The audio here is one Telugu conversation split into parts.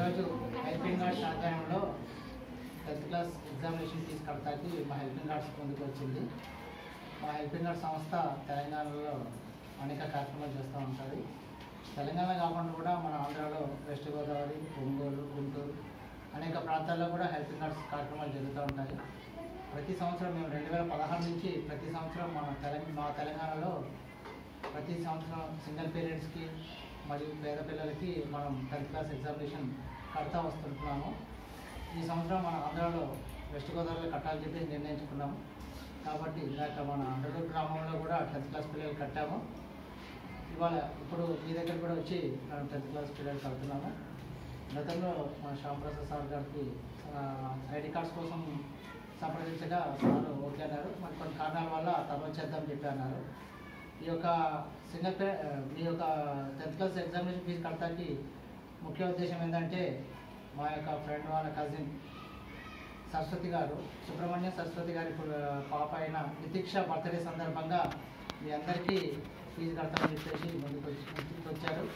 ఈరోజు హెల్పింగ్ గార్డ్స్ ఆధ్వర్యంలో టెన్త్ క్లాస్ ఎగ్జామినేషన్ ఫీజు కడతాకి మా హెల్పింగ్ గార్డ్స్ ముందుకు వచ్చింది మా హెల్పింగ్ గార్డ్స్ సంస్థ తెలంగాణలో అనేక కార్యక్రమాలు చేస్తూ ఉంటుంది తెలంగాణ కాకుండా కూడా మన ఆంధ్రాలో వెస్ట్ గోదావరి ఒంగోలు గుంటూరు అనేక ప్రాంతాల్లో కూడా హెల్పింగ్ గార్డ్స్ కార్యక్రమాలు జరుగుతూ ఉంటాయి ప్రతి సంవత్సరం మేము రెండు వేల పదహారు నుంచి ప్రతి సంవత్సరం మన తెలంగాణ మా తెలంగాణలో ప్రతి సంవత్సరం సింగిల్ పేరెంట్స్కి మరియు పేద పిల్లలకి మనం టెన్త్ క్లాస్ ఎగ్జామినేషన్ కడతా వస్తుంటున్నాము ఈ సంవత్సరం మన ఆంధ్రాలో వెస్ట్ గోదావరిలో కట్టాలని చెప్పి నిర్ణయించుకున్నాము కాబట్టి ఇందాక మన అండలూరు గ్రామంలో కూడా టెన్త్ క్లాస్ పిల్లలు కట్టాము ఇవాళ ఇప్పుడు మీ దగ్గర కూడా వచ్చి మనం టెన్త్ క్లాస్ పిల్లలు కడుతున్నాము గతంలో మన శ్యామప్రసాద్ సార్ గారికి ఐడి కార్డ్స్ కోసం సంప్రదించగా సార్ ఓకే అన్నారు మరి కొన్ని కారణాల వల్ల తర్వాత చేద్దామని చెప్పి అన్నారు ఈ యొక్క సింగల్ పే మీ యొక్క టెన్త్ క్లాస్ ఎగ్జామినేషన్ ఫీజు కడతానికి ముఖ్య ఉద్దేశం ఏంటంటే మా యొక్క ఫ్రెండ్ వాళ్ళ కజిన్ సరస్వతి గారు సుబ్రహ్మణ్య సరస్వతి గారి ఇప్పుడు పాప అయిన నితీక్ష బర్త్డే సందర్భంగా మీ అందరికీ ఫీజు కడతామని చెప్పేసి ముందుకు వచ్చి ముందుకు వచ్చారు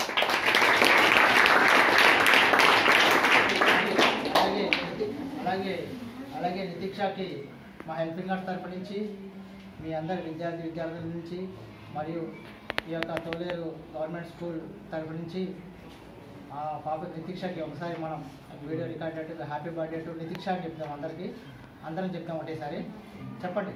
అలాగే అలాగే అలాగే నితీక్షకి మా హెల్పింగ్ ఆర్ట్ తరపు నుంచి మీ అందరి విద్యార్థి విద్యార్థుల నుంచి మరియు ఈ యొక్క తోలేరు గవర్నమెంట్ స్కూల్ తరపు నుంచి ఆ పాప నితీక్షకి ఒకసారి మనం వీడియో రికార్డ్ అయ్యేట్టు హ్యాపీ బర్త్డే టు నితీక్ష అని చెప్తాం అందరికీ అందరం చెప్తాం ఒకటేసారి చెప్పండి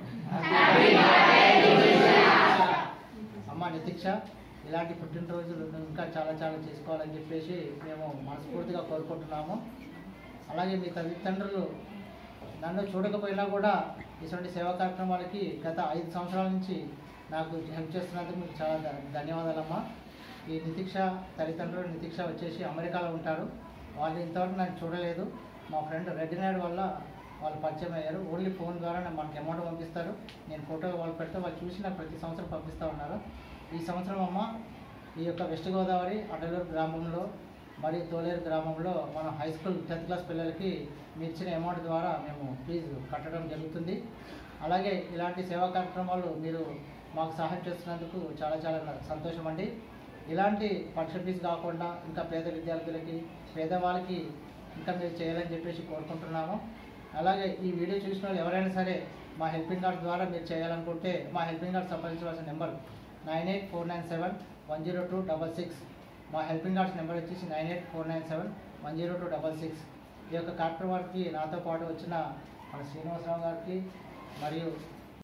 అమ్మ నితీక్ష ఇలాంటి పుట్టినరోజులు నువ్వు ఇంకా చాలా చాలా చేసుకోవాలని చెప్పేసి మేము మనస్ఫూర్తిగా కోరుకుంటున్నాము అలాగే మీ తల్లిదండ్రులు నన్ను చూడకపోయినా కూడా ఇటువంటి సేవా కార్యక్రమాలకి గత ఐదు సంవత్సరాల నుంచి నాకు హెల్ప్ చేస్తున్నందుకు మీకు చాలా ధ- ధన్యవాదాలమ్మా ఈ నితీక్ష తల్లిదండ్రులు నితీక్ష వచ్చేసి అమెరికాలో ఉంటారు వాళ్ళు ఇంతవరకు నన్ను చూడలేదు మా ఫ్రెండ్ రెడ్డి నాయుడు వల్ల వాళ్ళు పరిచయం అయ్యారు ఓన్లీ ఫోన్ ద్వారా నాకు మనకి అమౌంట్ పంపిస్తారు నేను ఫోటో వాళ్ళు పెడితే వాళ్ళు చూసి నాకు ప్రతి సంవత్సరం పంపిస్తూ ఉన్నారు ఈ సంవత్సరం అమ్మ ఈ యొక్క వెస్ట్ గోదావరి అడలూరు గ్రామంలో మరియు తోలేరు గ్రామంలో మన హై స్కూల్ టెన్త్ క్లాస్ పిల్లలకి మీరు ఇచ్చిన అమౌంట్ ద్వారా మేము ఫీజు కట్టడం జరుగుతుంది అలాగే ఇలాంటి సేవా కార్యక్రమాలు మీరు మాకు సహాయం చేస్తున్నందుకు చాలా చాలా సంతోషం అండి ఇలాంటి పరీక్ష ఫీజు కాకుండా ఇంకా పేద విద్యార్థులకి పేదవాళ్ళకి ఇంకా మీరు చేయాలని చెప్పేసి కోరుకుంటున్నాము అలాగే ఈ వీడియో చూసిన వాళ్ళు ఎవరైనా సరే మా హెల్పింగ్ కార్డ్ ద్వారా మీరు చేయాలనుకుంటే మా హెల్పింగ్ కార్డ్ సంప్రదించవలసిన number nine eight four nine seven one zero two double six మా హెల్పింగ్ కార్డ్స్ నెంబర్ వచ్చేసి nine eight four nine seven one zero two double six ఈ యొక్క కార్యక్రమానికి నాతో పాటు వచ్చిన మన శ్రీనివాసరావు గారికి మరియు